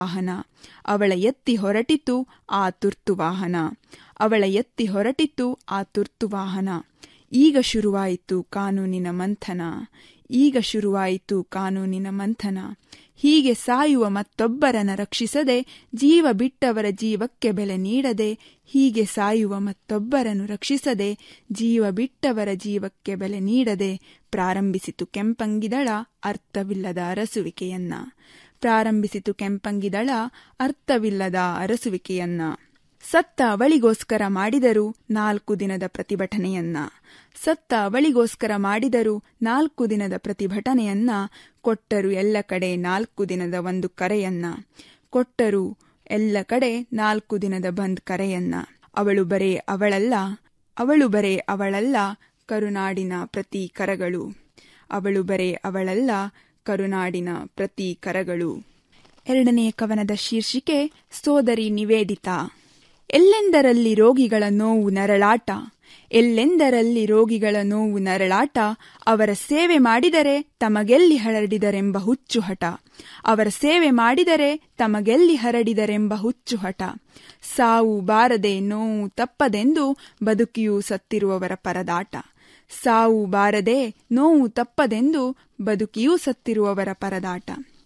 ವಾಹನ ಅವಳ ಎತ್ತಿ ಹೊರಟಿತು ಆ ತುರ್ತು ವಾಹನ ಅವಳ ಎತ್ತಿ ಹೊರಟಿತು ಆ ತುರ್ತು ವಾಹನ ಈಗ ಶುರುವಾಯಿತು ಕಾನೂನಿನ ಮಂಥನ ಈಗ ಶುರುವಾಯಿತು ಕಾನೂನಿನ ಮಂಥನ ಹೀಗೆ ಸಾಯುವ ಮತ್ತೊಬ್ಬರನ್ನ ರಕ್ಷಿಸದೆ ಜೀವ ಬಿಟ್ಟವರ ಜೀವಕ್ಕೆ ಬೆಲೆ ನೀಡದೆ ಹೀಗೆ ಸಾಯುವ ಮತ್ತೊಬ್ಬರನ್ನು ರಕ್ಷಿಸದೆ ಜೀವ ಬಿಟ್ಟವರ ಜೀವಕ್ಕೆ ಬೆಲೆ ನೀಡದೆ ಪ್ರಾರಂಭಿಸಿತು ಕೆಂಪಂಗಿದಳ ಅರ್ಥವಿಲ್ಲದ ಅರಸುವಿಕೆಯನ್ನ ಪ್ರಾರಂಭಿಸಿತು ಕೆಂಪಂಗಿದಳ ಅರ್ಥವಿಲ್ಲದ ಅರಸುವಿಕೆಯನ್ನ ಸತ್ತ ಅವಳಿಗೋಸ್ಕರ ಮಾಡಿದರು ನಾಲ್ಕು ದಿನದ ಪ್ರತಿಭಟನೆಯನ್ನ ಸತ್ತ ಅವಳಿಗೋಸ್ಕರ ಮಾಡಿದರು ನಾಲ್ಕು ದಿನದ ಪ್ರತಿಭಟನೆಯನ್ನ ಕೊಟ್ಟರು ಎಲ್ಲ ಕಡೆ ನಾಲ್ಕು ದಿನದ ಒಂದು ಕರೆಯನ್ನ ಕೊಟ್ಟರು ಎಲ್ಲ ಕಡೆ ನಾಲ್ಕು ದಿನದ ಬಂದ್ ಕರೆಯನ್ನ ಅವಳು ಬರೇ ಅವಳಲ್ಲ ಅವಳು ಬರೇ ಅವಳಲ್ಲ ಕರುನಾಡಿನ ಪ್ರತಿ ಕರಗಳು ಅವಳು ಬರೇ ಅವಳಲ್ಲ ಕರುನಾಡಿನ ಪ್ರತಿ ಕರಗಳು ಎರಡನೆಯ ಕವನದ ಶೀರ್ಷಿಕೆ ಸೋದರಿ ನಿವೇದಿತಾ ಎಲ್ಲೆಂದರಲ್ಲಿ ರೋಗಿಗಳ ನೋವು ನರಳಾಟ ಎಲ್ಲೆಂದರಲ್ಲಿ ರೋಗಿಗಳ ನೋವು ನರಳಾಟ ಅವರ ಸೇವೆ ಮಾಡಿದರೆ ತಮಗೆಲ್ಲಿ ಹರಡಿದರೆಂಬ ಹುಚ್ಚು ಹಠ ಅವರ ಸೇವೆ ಮಾಡಿದರೆ ತಮಗೆಲ್ಲಿ ಹರಡಿದರೆಂಬ ಹುಚ್ಚು ಹಠ ಸಾವು ಬಾರದೆ ನೋವು ತಪ್ಪದೆಂದು ಬದುಕಿಯೂ ಸತ್ತಿರುವವರ ಪರದಾಟ ಸಾವು ಬಾರದೆ ನೋವು ತಪ್ಪದೆಂದು ಬದುಕಿಯೂ ಸತ್ತಿರುವವರ ಪರದಾಟ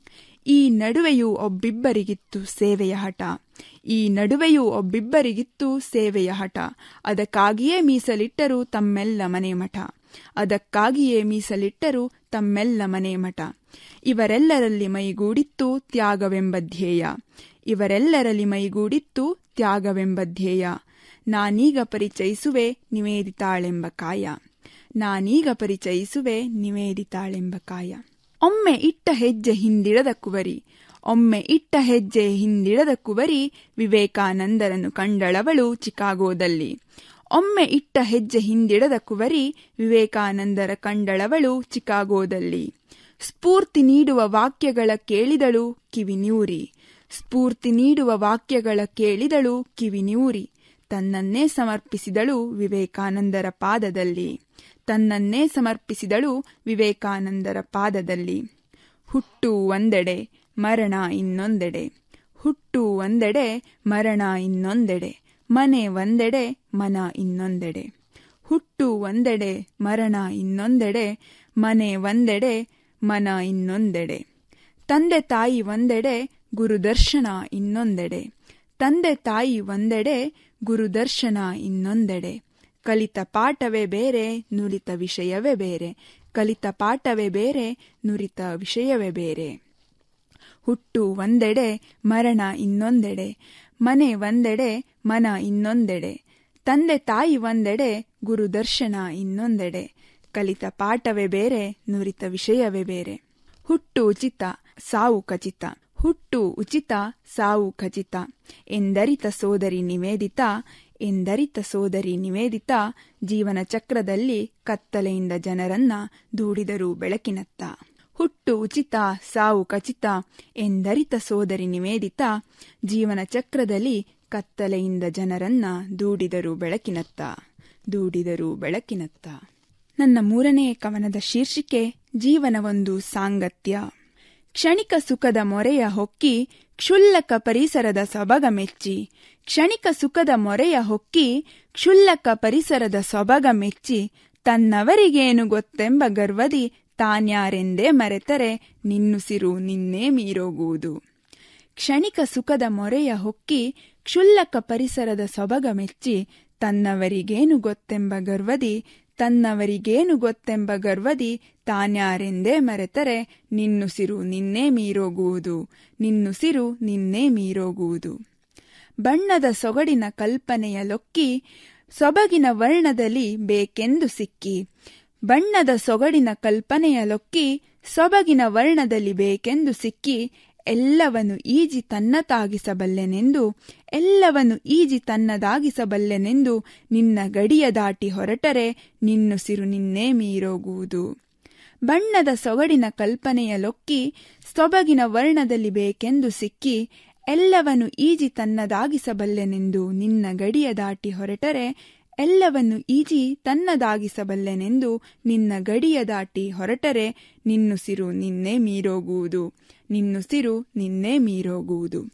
ಈ ನಡುವೆಯೂ ಒಬ್ಬಿಬ್ಬರಿಗಿತ್ತು ಸೇವೆಯ ಹಠ ಈ ನಡುವೆಯೂ ಒಬ್ಬಿಬ್ಬರಿಗಿತ್ತು ಸೇವೆಯ ಹಠ ಅದಕ್ಕಾಗಿಯೇ ಮೀಸಲಿಟ್ಟರು ತಮ್ಮೆಲ್ಲ ಮನೆ ಮಠ ಅದಕ್ಕಾಗಿಯೇ ಮೀಸಲಿಟ್ಟರು ತಮ್ಮೆಲ್ಲ ಮನೆ ಮಠ ಇವರೆಲ್ಲರಲ್ಲಿ ಮೈಗೂಡಿತ್ತು ತ್ಯಾಗವೆಂಬ ಧ್ಯೇಯ ಇವರೆಲ್ಲರಲ್ಲಿ ಮೈಗೂಡಿತ್ತು ತ್ಯಾಗವೆಂಬ ಧ್ಯೇಯ ನಾನೀಗ ಪರಿಚಯಿಸುವೆ ನಿವೇದಿತಾಳೆಂಬ ಕಾಯ ನಾನೀಗ ಪರಿಚಯಿಸುವೆ ನಿವೇದಿತಾಳೆಂಬ ಕಾಯ ಒಮ್ಮೆ ಇಟ್ಟ ಹೆಜ್ಜೆ ಹಿಂದಿಡದ ಕುವರಿ ಒಮ್ಮೆ ಇಟ್ಟ ಹೆಜ್ಜೆ ಹಿಂದಿಡದ ಕುವರಿ ವಿವೇಕಾನಂದರನ್ನು ಕಂಡಳವಳು ಚಿಕಾಗೋದಲ್ಲಿ ಒಮ್ಮೆ ಇಟ್ಟ ಹೆಜ್ಜೆ ಹಿಂದಿಡದ ಕುವರಿ ವಿವೇಕಾನಂದರ ಕಂಡಳವಳು ಚಿಕಾಗೋದಲ್ಲಿ ಸ್ಫೂರ್ತಿ ನೀಡುವ ವಾಕ್ಯಗಳ ಕೇಳಿದಳು ಕಿವಿನ್ಯೂರಿ ಸ್ಫೂರ್ತಿ ನೀಡುವ ವಾಕ್ಯಗಳ ಕೇಳಿದಳು ಕಿವಿನ್ಯೂರಿ ತನ್ನನ್ನೇ ಸಮರ್ಪಿಸಿದಳು ವಿವೇಕಾನಂದರ ಪಾದದಲ್ಲಿ ತನ್ನನ್ನೇ ಸಮರ್ಪಿಸಿದಳು ವಿವೇಕಾನಂದರ ಪಾದದಲ್ಲಿ ಹುಟ್ಟು ಒಂದೆಡೆ ಮರಣ ಇನ್ನೊಂದೆಡೆ ಹುಟ್ಟು ಒಂದೆಡೆ ಮರಣ ಇನ್ನೊಂದೆಡೆ ಮನೆ ಒಂದೆಡೆ ಮನ ಇನ್ನೊಂದೆಡೆ ಹುಟ್ಟು ಒಂದೆಡೆ ಮರಣ ಇನ್ನೊಂದೆಡೆ ಮನೆ ಒಂದೆಡೆ ಮನ ಇನ್ನೊಂದೆಡೆ ತಂದೆ ತಾಯಿ ಒಂದೆಡೆ ಗುರುದರ್ಶನ ಇನ್ನೊಂದೆಡೆ ತಂದೆ ತಾಯಿ ಒಂದೆಡೆ ಗುರುದರ್ಶನ ಇನ್ನೊಂದೆಡೆ ಕಲಿತ ಪಾಠವೇ ಬೇರೆ ನುರಿತ ವಿಷಯವೇ ಬೇರೆ ಕಲಿತ ಪಾಠವೇ ಬೇರೆ ನುರಿತ ವಿಷಯವೇ ಬೇರೆ ಹುಟ್ಟು ಒಂದೆಡೆ ಮರಣ ಇನ್ನೊಂದೆಡೆ ಮನೆ ಒಂದೆಡೆ ಮನ ಇನ್ನೊಂದೆಡೆ ತಂದೆ ತಾಯಿ ಒಂದೆಡೆ ಗುರುದರ್ಶನ ಇನ್ನೊಂದೆಡೆ ಕಲಿತ ಪಾಠವೇ ಬೇರೆ ನುರಿತ ವಿಷಯವೇ ಬೇರೆ ಹುಟ್ಟು ಉಚಿತ ಸಾವು ಖಚಿತ ಹುಟ್ಟು ಉಚಿತ ಸಾವು ಖಚಿತ ಎಂದರಿತ ಸೋದರಿ ನಿವೇದಿತ ಎಂದರಿತ ಸೋದರಿ ನಿವೇದಿತ ಜೀವನ ಚಕ್ರದಲ್ಲಿ ಕತ್ತಲೆಯಿಂದ ಜನರನ್ನ ದೂಡಿದರು ಬೆಳಕಿನತ್ತ ಹುಟ್ಟು ಉಚಿತ ಸಾವು ಖಚಿತ ಎಂದರಿತ ಸೋದರಿ ನಿವೇದಿತ ಜೀವನ ಚಕ್ರದಲ್ಲಿ ಕತ್ತಲೆಯಿಂದ ಜನರನ್ನ ದೂಡಿದರು ಬೆಳಕಿನತ್ತ ದೂಡಿದರು ಬೆಳಕಿನತ್ತ ನನ್ನ ಮೂರನೇ ಕವನದ ಶೀರ್ಷಿಕೆ ಜೀವನವೊಂದು ಸಾಂಗತ್ಯ ಕ್ಷಣಿಕ ಸುಖದ ಮೊರೆಯ ಹೊಕ್ಕಿ ಕ್ಷುಲ್ಲಕ ಪರಿಸರದ ಸೊಬಗ ಮೆಚ್ಚಿ ಕ್ಷಣಿಕ ಸುಖದ ಮೊರೆಯ ಹೊಕ್ಕಿ ಕ್ಷುಲ್ಲಕ ಪರಿಸರದ ಸೊಬಗ ಮೆಚ್ಚಿ ತನ್ನವರಿಗೇನು ಗೊತ್ತೆಂಬ ಗರ್ವದಿ ತಾನ್ಯಾರೆಂದೇ ಮರೆತರೆ ನಿನ್ನುಸಿರು ನಿನ್ನೇ ಮೀರೋಗುವುದು ಕ್ಷಣಿಕ ಸುಖದ ಮೊರೆಯ ಹೊಕ್ಕಿ ಕ್ಷುಲ್ಲಕ ಪರಿಸರದ ಸೊಬಗ ಮೆಚ್ಚಿ ತನ್ನವರಿಗೇನು ಗೊತ್ತೆಂಬ ಗರ್ವದಿ ತನ್ನವರಿಗೇನು ಗೊತ್ತೆಂಬ ಗರ್ವದಿ ತಾನ್ಯಾರೆಂದೇ ಮರೆತರೆ ನಿನ್ನುಸಿರು ನಿನ್ನೇ ಮೀರೋಗುವುದು ನಿನ್ನುಸಿರು ನಿನ್ನೇ ಮೀರೋಗುವುದು ಬಣ್ಣದ ಸೊಗಡಿನ ಕಲ್ಪನೆಯ ಲೊಕ್ಕಿ ಸೊಬಗಿನ ವರ್ಣದಲ್ಲಿ ಬೇಕೆಂದು ಸಿಕ್ಕಿ ಬಣ್ಣದ ಸೊಗಡಿನ ಕಲ್ಪನೆಯ ಲೊಕ್ಕಿ ಸೊಬಗಿನ ವರ್ಣದಲ್ಲಿ ಬೇಕೆಂದು ಸಿಕ್ಕಿ ಎಲ್ಲವನ್ನು ಈಜಿ ತನ್ನತಾಗಿಸಬಲ್ಲೆನೆಂದು ಎಲ್ಲವನ್ನು ಈಜಿ ತನ್ನದಾಗಿಸಬಲ್ಲೆನೆಂದು ನಿನ್ನ ಗಡಿಯ ದಾಟಿ ಹೊರಟರೆ ನಿನ್ನುಸಿರು ನಿನ್ನೇ ಮೀರೋಗುವುದು ಬಣ್ಣದ ಸೊಗಡಿನ ಕಲ್ಪನೆಯ ಲೊಕ್ಕಿ ಸೊಬಗಿನ ವರ್ಣದಲ್ಲಿ ಬೇಕೆಂದು ಸಿಕ್ಕಿ ಎಲ್ಲವನ್ನು ಈಜಿ ತನ್ನದಾಗಿಸಬಲ್ಲೆನೆಂದು ನಿನ್ನ ಗಡಿಯ ದಾಟಿ ಹೊರಟರೆ ಎಲ್ಲವನ್ನು ಈಜಿ ತನ್ನದಾಗಿಸಬಲ್ಲೆನೆಂದು ನಿನ್ನ ಗಡಿಯ ದಾಟಿ ಹೊರಟರೆ ನಿನ್ನುಸಿರು ನಿನ್ನೆ ಮೀರೋಗುವುದು ನಿನ್ನುಸಿರು ನಿನ್ನೆ ಮೀರೋಗುವುದು